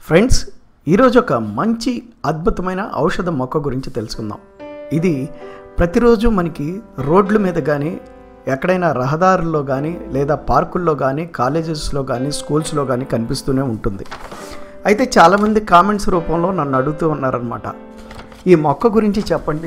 friends ఈరోజు ఒక మంచి అద్భుతమైన ఔషధ మొక్క గురించి తెలుసుకుందాం ఇది ప్రతిరోజు మనకి రోడ్ల మీద కానీ ఎక్కడైనా రహదారుల్లో కానీ లేదా పార్కుల్లో కానీ కాలేజెస్లో కానీ స్కూల్స్లో కానీ కనిపిస్తూనే ఉంటుంది అయితే చాలామంది కామెంట్స్ రూపంలో నన్ను అడుగుతూ ఉన్నారనమాట ఈ మొక్క గురించి చెప్పండి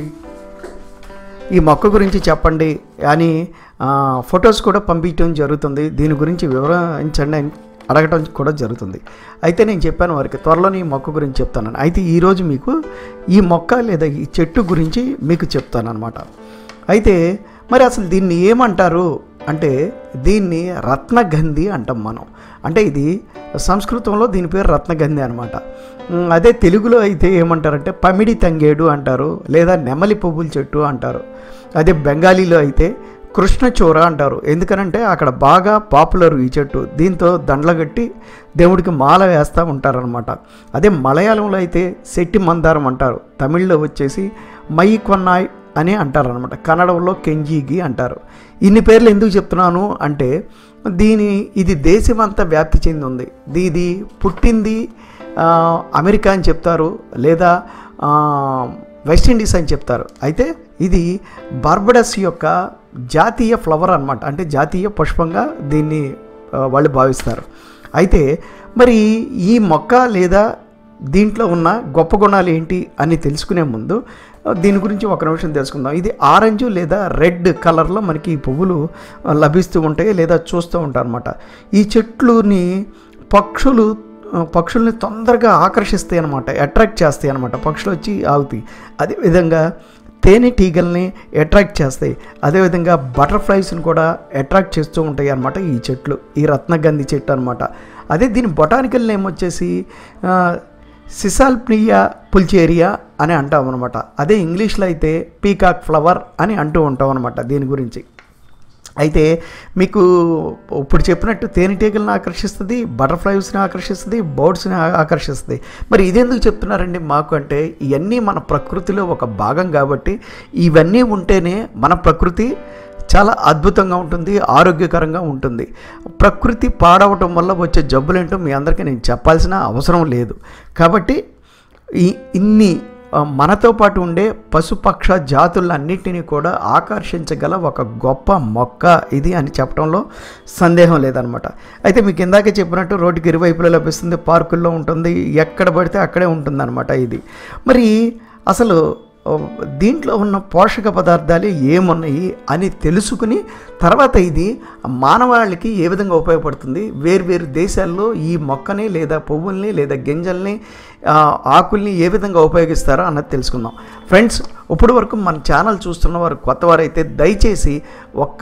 ఈ మొక్క గురించి చెప్పండి అని ఆ, ఫొటోస్ కూడా పంపించడం జరుగుతుంది దీని గురించి వివరించండి అని అడగటం కూడా జరుగుతుంది అయితే నేను చెప్పాను వారికి త్వరలోనే ఈ మొక్క గురించి చెప్తాను అయితే ఈరోజు మీకు ఈ మొక్క లేదా ఈ చెట్టు గురించి మీకు చెప్తాను అనమాట అయితే మరి అసలు దీన్ని ఏమంటారు అంటే దీన్ని రత్నగంధి అంటాం మనం అంటే ఇది సంస్కృతంలో దీని పేరు రత్నగంధి అనమాట ఉమ్, అదే తెలుగులో అయితే ఏమంటారంటే పమిడి తంగేడు అంటారు లేదా నెమలి పువ్వుల చెట్టు అంటారు అదే బెంగాలీలో అయితే కృష్ణచూర అంటారు ఎందుకనంటే అక్కడ బాగా పాపులర్ ఈ చెట్టు దీంతో దండలగట్టి దేవుడికి మాల వేస్తూ ఉంటారనమాట అదే మలయాళంలో అయితే శెట్టి మందారం అంటారు తమిళ్లో వచ్చేసి మై కొన్నాయ్ అని అంటారనమాట కన్నడంలో కెంజీగి అంటారు ఇన్ని పేర్లు ఎందుకు చెప్తున్నాను అంటే దీని ఇది దేశమంతా వ్యాప్తి చెంది ఉంది దీ- ఇది పుట్టింది ఆ, అమెరికా అని చెప్తారు లేదా ఆ, వెస్టిండీస్ అని చెప్తారు అయితే ఇది బార్బడస్ యొక్క జాతీయ ఫ్లవర్ అన్నమాట అంటే జాతీయ పుష్పంగా దీన్ని ఆ, వాళ్ళు భావిస్తారు అయితే మరి ఈ మొక్క లేదా దీంట్లో ఉన్న గొప్ప గుణాలు ఏంటి అని తెలుసుకునే ముందు ఆ, దీని గురించి ఒక నిమిషం తెలుసుకుందాం ఇది ఆరెంజ్ లేదా రెడ్ కలర్లో మనకి ఈ పువ్వులు ఆ, లభిస్తూ ఉంటాయి లేదా చూస్తూ ఉంటారు అనమాట ఈ చెట్లుని పక్షులు ఆ, పక్షుల్ని తొందరగా ఆకర్షిస్తాయి అనమాట అట్రాక్ట్ చేస్తాయి అనమాట పక్షులు వచ్చి ఆగుతాయి అదేవిధంగా తేనెటీగల్ని అట్రాక్ట్ చేస్తాయి అదేవిధంగా బటర్ఫ్లైస్ని కూడా అట్రాక్ట్ చేస్తూ ఉంటాయి అన్నమాట ఈ చెట్లు ఈ రత్నగంధి చెట్టు అనమాట అదే దీని బొటానికల్ నేమ్ వచ్చేసి ఆ, సిసాల్ప్నియా పుల్చేరియా అని అంటాం అనమాట అదే ఇంగ్లీష్లో అయితే పీకాక్ ఫ్లవర్ అని అంటూ ఉంటాం అనమాట దీని గురించి అయితే మీకు ఇప్పుడు చెప్పినట్టు తేనెటీగలను ఆకర్షిస్తుంది బటర్ఫ్లైస్ని ఆకర్షిస్తుంది బర్డ్స్ని ఆ- ఆకర్షిస్తుంది మరి ఇదెందుకు చెప్తున్నారండి మాకు అంటే ఇవన్నీ మన ప్రకృతిలో ఒక భాగం కాబట్టి ఇవన్నీ ఉంటేనే మన ప్రకృతి చాలా అద్భుతంగా ఉంటుంది ఆరోగ్యకరంగా ఉంటుంది ప్రకృతి పాడవటం వల్ల వచ్చే జబ్బులేంటో మీ అందరికీ నేను చెప్పాల్సిన అవసరం లేదు కాబట్టి ఈ ఇన్ని ఆ, మనతో పాటు ఉండే పశుపక్ష జాతులన్నిటినీ కూడా ఆకర్షించగల ఒక గొప్ప మొక్క ఇది అని చెప్పడంలో సందేహం లేదనమాట అయితే మీకు ఇందాకే చెప్పినట్టు రోడ్డుకి ఇరువైపులా లభిస్తుంది పార్కుల్లో ఉంటుంది ఎక్కడ పడితే అక్కడే ఉంటుందన్నమాట ఇది మరి అసలు ఓ, దీంట్లో ఉన్న పోషక పదార్థాలు ఏమున్నాయి అని తెలుసుకుని తర్వాత ఇది మానవాళికి ఏ విధంగా ఉపయోగపడుతుంది వేర్వేరు దేశాల్లో ఈ మొక్కని లేదా పువ్వుల్ని లేదా గింజల్ని ఆ, ఆకుల్ని ఏ విధంగా ఉపయోగిస్తారో అన్నది తెలుసుకుందాం ఫ్రెండ్స్ ఇప్పుడు వరకు మన ఛానల్ చూస్తున్న వారు కొత్త వారైతే దయచేసి ఒక్క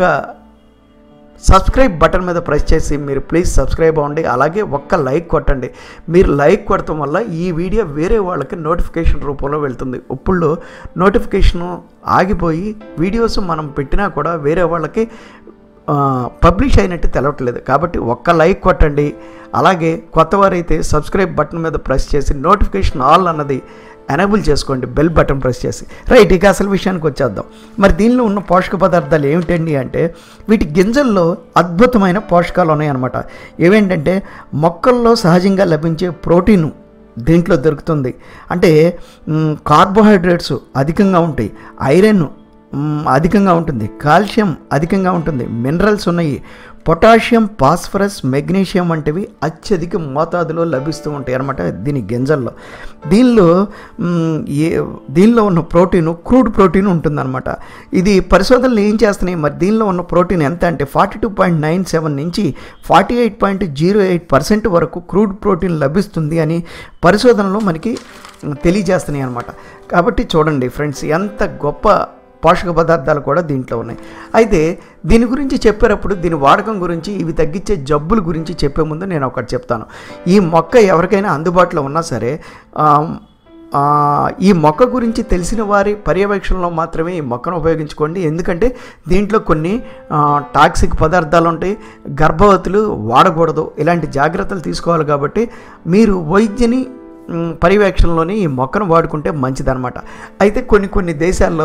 సబ్స్క్రైబ్ బటన్ మీద ప్రెస్ చేసి మీరు ప్లీజ్ సబ్స్క్రైబ్ అవ్వండి అలాగే ఒక్క లైక్ కొట్టండి మీరు లైక్ కొడటం వల్ల ఈ వీడియో వేరే వాళ్ళకి నోటిఫికేషన్ రూపంలో వెళ్తుంది ఇప్పుడు నోటిఫికేషన్ ఆగిపోయి వీడియోస్ మనం పెట్టినా కూడా వేరే వాళ్ళకి ఆ, పబ్లిష్ అయినట్టు తెలవట్లేదు కాబట్టి ఒక్క లైక్ కొట్టండి అలాగే కొత్త వారైతే సబ్స్క్రైబ్ బటన్ మీద ప్రెస్ చేసి నోటిఫికేషన్ ఆల్ అన్నది ఎనేబుల్ చేసుకోండి బెల్ బటన్ ప్రెస్ చేసి రైట్ ఇక అసలు విషయానికి వచ్చేద్దాం మరి దీనిలో ఉన్న పోషక పదార్థాలు ఏమిటండి అంటే వీటి గింజల్లో అద్భుతమైన పోషకాలు ఉన్నాయన్నమాట ఏవేంటంటే మొక్కల్లో సహజంగా లభించే ప్రోటీను దీంట్లో దొరుకుతుంది అంటే మ్, కార్బోహైడ్రేట్స్ అధికంగా ఉంటాయి ఐరన్ మ్, అధికంగా ఉంటుంది కాల్షియం అధికంగా ఉంటుంది మినరల్స్ ఉన్నాయి పొటాషియం ఫాస్ఫరస్ మెగ్నీషియం వంటివి అత్యధిక మోతాదులో లభిస్తూ ఉంటాయి అన్నమాట దీని గింజల్లో దీనిలో మ్, ఏ దీనిలో ఉన్న ప్రోటీన్ క్రూడ్ ప్రోటీన్ ఉంటుందన్నమాట ఇది పరిశోధనలు ఏం చేస్తున్నాయి మరి దీనిలో ఉన్న ప్రోటీన్ ఎంత అంటే forty two point nine seven నుంచి forty eight point zero eight percent వరకు క్రూడ్ ప్రోటీన్ లభిస్తుంది అని పరిశోధనలో మనకి తెలియజేస్తున్నాయి అనమాట కాబట్టి చూడండి ఫ్రెండ్స్ ఎంత గొప్ప పోషక పదార్థాలు కూడా దీంట్లో ఉన్నాయి అయితే దీని గురించి చెప్పేటప్పుడు దీని వాడకం గురించి ఇవి తగ్గించే జబ్బుల గురించి చెప్పే ముందు నేను ఒకటి చెప్తాను ఈ మొక్క ఎవరికైనా అందుబాటులో ఉన్నా సరే ఆ, ఆ, ఈ మొక్క గురించి తెలిసిన వారి పర్యవేక్షణలో మాత్రమే ఈ మొక్కను ఉపయోగించుకోండి ఎందుకంటే దీంట్లో కొన్ని ఆ, టాక్సిక్ పదార్థాలు ఉంటాయి గర్భవతులు వాడకూడదు ఇలాంటి జాగ్రత్తలు తీసుకోవాలి కాబట్టి మీరు వైద్యుని మ్, పర్యవేక్షణలోని ఈ మొక్కను వాడుకుంటే మంచిదన్నమాట అయితే కొన్ని కొన్ని దేశాల్లో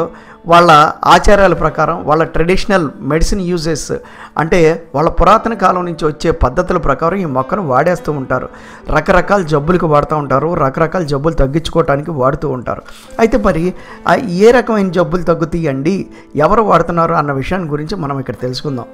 వాళ్ళ ఆచారాల ప్రకారం వాళ్ళ ట్రెడిషనల్ మెడిసిన్ యూజెస్ అంటే వాళ్ళ పురాతన కాలం నుంచి వచ్చే పద్ధతుల ప్రకారం ఈ మొక్కను వాడేస్తూ ఉంటారు రకరకాల జబ్బులకు వాడుతూ ఉంటారు రకరకాల జబ్బులు తగ్గించుకోవడానికి వాడుతూ ఉంటారు అయితే మరి ఆ ఏ రకమైన జబ్బులు తగ్గుతాయండి ఎవరు వాడుతున్నారు అన్న విషయాన్ని గురించి మనం ఇక్కడ తెలుసుకుందాం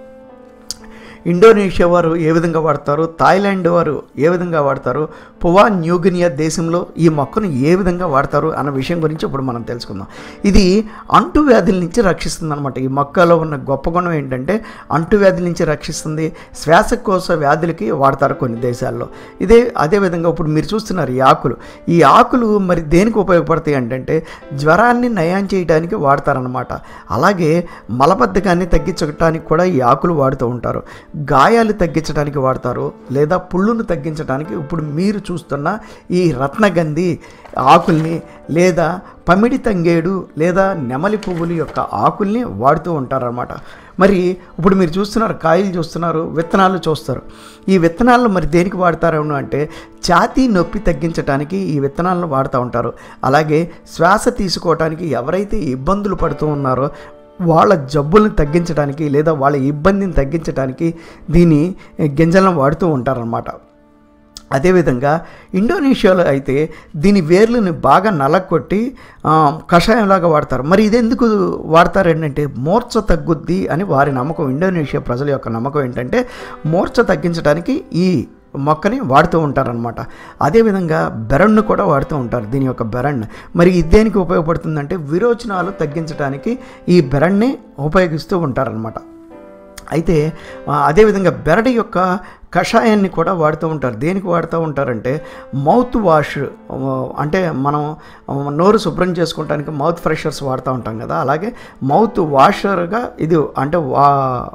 ఇండోనేషియా వారు ఏ విధంగా వాడతారు థాయిలాండ్ వారు ఏ విధంగా వాడతారు పువా న్యూగినియా దేశంలో ఈ మొక్కను ఏ విధంగా వాడతారు అన్న విషయం గురించి ఇప్పుడు మనం తెలుసుకుందాం ఇది అంటువ్యాధుల నుంచి రక్షిస్తుంది అనమాట ఈ మొక్కలో ఉన్న గొప్ప గుణం ఏంటంటే అంటువ్యాధుల నుంచి రక్షిస్తుంది శ్వాసకోశ వ్యాధులకి వాడతారు కొన్ని దేశాల్లో ఇదే అదేవిధంగా ఇప్పుడు మీరు చూస్తున్నారు ఈ ఆకులు ఈ ఆకులు మరి దేనికి ఉపయోగపడతాయి అంటే జ్వరాన్ని నయం చేయడానికి వాడతారనమాట అలాగే మలబద్ధకాన్ని తగ్గించడానికి కూడా ఈ ఆకులు వాడుతూ ఉంటారు గాయాలు తగ్గించడానికి వాడతారు లేదా పుళ్ళును తగ్గించడానికి ఇప్పుడు మీరు చూస్తున్న ఈ రత్నగంధి ఆకుల్ని లేదా పమిడి తంగేడు లేదా నెమలి పువ్వుల యొక్క ఆకుల్ని వాడుతూ ఉంటారన్నమాట మరి ఇప్పుడు మీరు చూస్తున్నారు కాయలు చూస్తున్నారు విత్తనాలు చూస్తారు ఈ విత్తనాలను మరి దేనికి వాడతారు అంటే ఛాతీ నొప్పి తగ్గించడానికి ఈ విత్తనాలను వాడుతూ ఉంటారు అలాగే శ్వాస తీసుకోవడానికి ఎవరైతే ఇబ్బందులు పడుతూ ఉన్నారో వాళ్ళ జబ్బులను తగ్గించడానికి లేదా వాళ్ళ ఇబ్బందిని తగ్గించడానికి దీని గింజలను వాడుతూ ఉంటారనమాట అదేవిధంగా ఇండోనేషియాలో అయితే దీని వేర్లను బాగా నలగొట్టి ఆ, కషాయంలాగా వాడతారు మరి ఇది ఎందుకు వాడతారు ఏంటంటే మూర్ఛ తగ్గుద్ది అని వారి నమ్మకం ఇండోనేషియా ప్రజల యొక్క నమ్మకం ఏంటంటే మూర్ఛ తగ్గించడానికి ఈ మొక్కని వాడుతూ ఉంటారనమాట అదేవిధంగా బెరడ్ను కూడా వాడుతూ ఉంటారు దీని యొక్క బెరడ్ మరి ఇది దేనికి ఉపయోగపడుతుందంటే విరోచనాలు తగ్గించడానికి ఈ బెరడ్ని ఉపయోగిస్తూ ఉంటారనమాట అయితే ఆ, అదేవిధంగా బెరడు యొక్క కషాయాన్ని కూడా వాడుతూ ఉంటారు దేనికి వాడుతూ ఉంటారంటే మౌత్ వాష్ ఆ, అంటే మనం ఆ, నోరు శుభ్రం చేసుకోవడానికి మౌత్ ఫ్రెషర్స్ వాడుతూ ఉంటాం కదా అలాగే మౌత్ వాషర్గా ఇది అంటే వా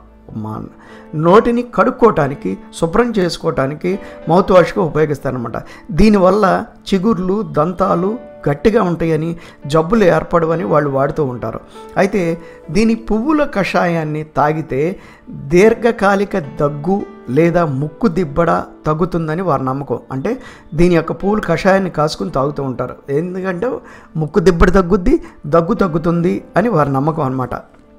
మా నోటిని కడుక్కోవటానికి శుభ్రం చేసుకోవటానికి మౌత్ వాష్గా ఉపయోగిస్తారనమాట దీనివల్ల చిగుర్లు దంతాలు గట్టిగా ఉంటాయని జబ్బులు ఏర్పడవని వాళ్ళు వాడుతూ ఉంటారు అయితే దీని పువ్వుల కషాయాన్ని తాగితే దీర్ఘకాలిక దగ్గు లేదా ముక్కు దిబ్బడ తగ్గుతుందని వారి నమ్మకం అంటే దీని యొక్క పువ్వుల కషాయాన్ని కాసుకుని తాగుతూ ఉంటారు ఎందుకంటే ముక్కు దిబ్బడ తగ్గుద్ది దగ్గు తగ్గుతుంది అని వారి నమ్మకం అనమాట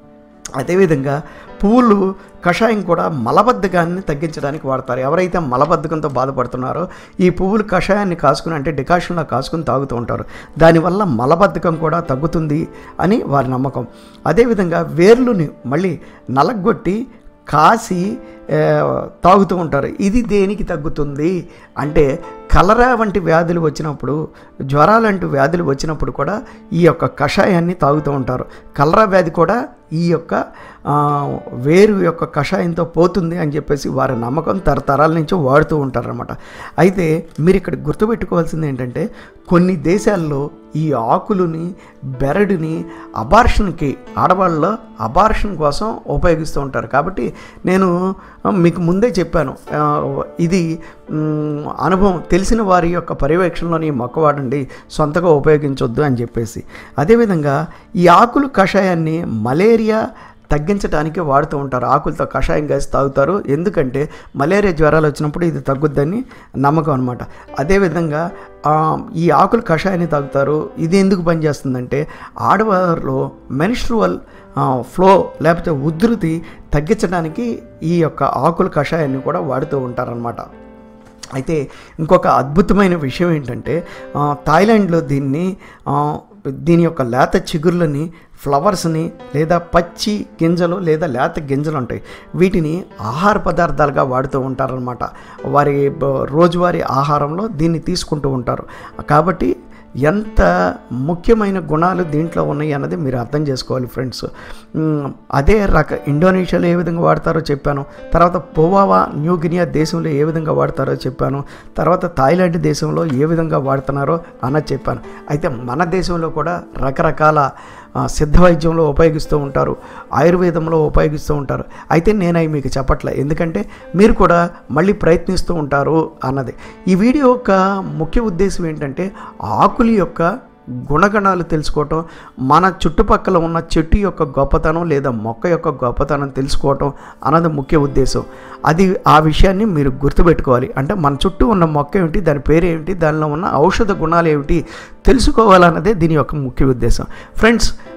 అదేవిధంగా పువ్వులు కషాయం కూడా మలబద్ధకాన్ని తగ్గించడానికి వాడతారు ఎవరైతే మలబద్ధకంతో బాధపడుతున్నారో ఈ పువ్వులు కషాయాన్ని కాసుకుని అంటే డికాషన్లో కాసుకుని తాగుతూ ఉంటారు దానివల్ల మలబద్ధకం కూడా తగ్గుతుంది అని వారి నమ్మకం అదేవిధంగా వేర్లుని మళ్ళీ నలగొట్టి కాసి ఆ, తాగుతూ ఉంటారు ఇది దేనికి తగ్గుతుంది అంటే కలరా వంటి వ్యాధులు వచ్చినప్పుడు జ్వరాలంటి వ్యాధులు వచ్చినప్పుడు కూడా ఈ యొక్క కషాయాన్ని తాగుతూ ఉంటారు కలరా వ్యాధి కూడా ఈ యొక్క ఆ, వేరు యొక్క కషాయంతో పోతుంది అని చెప్పేసి వారి నమ్మకం తరతరాల నుంచి వాడుతూ ఉంటారన్నమాట అయితే మీరు ఇక్కడ గుర్తుపెట్టుకోవాల్సింది ఏంటంటే కొన్ని దేశాల్లో ఈ ఆకులని బెరడుని అబార్షన్కి ఆడవాళ్ళలో అబార్షన్ కోసం ఉపయోగిస్తూ ఉంటారు కాబట్టి నేను ఆ, మీకు ముందే చెప్పాను ఆ, ఇది మ్, అనుభవం తెలిసిన వారి యొక్క పర్యవేక్షణలోని ఈ మొక్క వాడండి సొంతగా ఉపయోగించొద్దు అని చెప్పేసి అదేవిధంగా ఈ ఆకులు కషాయాన్ని మలేరియా తగ్గించడానికి వాడుతూ ఉంటారు ఆకులతో కషాయం కలిసి తాగుతారు ఎందుకంటే మలేరియా జ్వరాలు వచ్చినప్పుడు ఇది తగ్గుద్దని నమ్మకం అనమాట అదేవిధంగా ఆ, ఈ ఆకులు కషాయాన్ని తాగుతారు ఇది ఎందుకు పనిచేస్తుందంటే ఆడవారిలో మెనిస్ట్రువల్ ఫ్లో లేకపోతే ఉధృతి తగ్గించడానికి ఈ యొక్క ఆకుల కషాయాన్ని కూడా వాడుతూ ఉంటారనమాట అయితే ఇంకొక అద్భుతమైన విషయం ఏంటంటే ఆ, థాయిలాండ్లో దీన్ని ఆ, దీని యొక్క లేత చిగుర్లని ఫ్లవర్స్ని లేదా పచ్చి గింజలు లేదా లేత గింజలు ఉంటాయి వీటిని ఆహార పదార్థాలుగా వాడుతూ ఉంటారనమాట వారి బ- రోజువారీ ఆహారంలో దీన్ని తీసుకుంటూ ఉంటారు కాబట్టి ఎంత ముఖ్యమైన గుణాలు దీంట్లో ఉన్నాయి అన్నది మీరు అర్థం చేసుకోవాలి ఫ్రెండ్స్ మ్, అదే రక ఇండోనేషియాలో ఏ విధంగా వాడతారో చెప్పాను తర్వాత పోవావా న్యూ గినియా దేశంలో ఏ విధంగా వాడతారో చెప్పాను తర్వాత థాయిలాండ్ దేశంలో ఏ విధంగా వాడుతున్నారో అన్నది చెప్పాను అయితే మన దేశంలో కూడా రకరకాల ఆ, సిద్ధ వైద్యంలో ఉపయోగిస్తూ ఉంటారు ఆయుర్వేదంలో ఉపయోగిస్తూ ఉంటారు అయితే నేను అవి మీకు చెప్పట్లే ఎందుకంటే మీరు కూడా మళ్ళీ ప్రయత్నిస్తూ ఉంటారు అన్నది ఈ వీడియో యొక్క ముఖ్య ఉద్దేశం ఏంటంటే ఆకుల యొక్క గుణగణాలు తెలుసుకోవటం మన చుట్టుపక్కల ఉన్న చెట్టు యొక్క గొప్పతనం లేదా మొక్క యొక్క గొప్పతనం తెలుసుకోవటం అన్నది ముఖ్య ఉద్దేశం అది ఆ విషయాన్ని మీరు గుర్తుపెట్టుకోవాలి అంటే మన చుట్టూ ఉన్న మొక్క ఏమిటి దాని పేరు ఏమిటి దానిలో ఉన్న ఔషధ గుణాలు ఏమిటి తెలుసుకోవాలన్నదే దీని యొక్క ముఖ్య ఉద్దేశం ఫ్రెండ్స్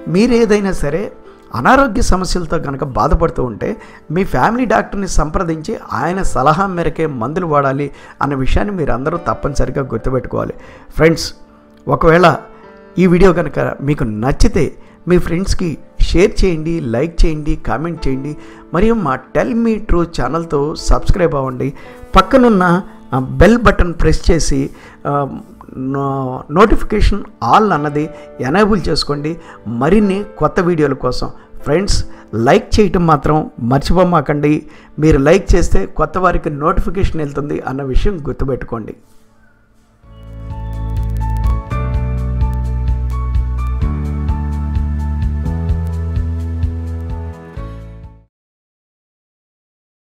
మీరు ఏదైనా సరే అనారోగ్య సమస్యలతో కనుక బాధపడుతూ ఉంటే మీ ఫ్యామిలీ డాక్టర్ని సంప్రదించి ఆయన సలహా మేరకే మందులు వాడాలి అన్న విషయాన్ని మీరు అందరూ తప్పనిసరిగా గుర్తుపెట్టుకోవాలి ఫ్రెండ్స్ ఒకవేళ ఈ వీడియో కనుక మీకు నచ్చితే మీ ఫ్రెండ్స్కి షేర్ చేయండి లైక్ చేయండి కామెంట్ చేయండి మరియు మా టెల్ మీ ట్రూ ఛానల్తో సబ్స్క్రైబ్ అవ్వండి పక్కనున్న ఆ బెల్ బటన్ ప్రెస్ చేసి ఆ, నో- నోటిఫికేషన్ ఆల్ అన్నది ఎనేబుల్ చేసుకోండి మరిన్ని కొత్త వీడియోల కోసం ఫ్రెండ్స్ లైక్ చేయటం మాత్రం మర్చిపోమాకండి మీరు లైక్ చేస్తే కొత్త వారికి నోటిఫికేషన్ వెళ్తుంది అన్న విషయం గుర్తుపెట్టుకోండి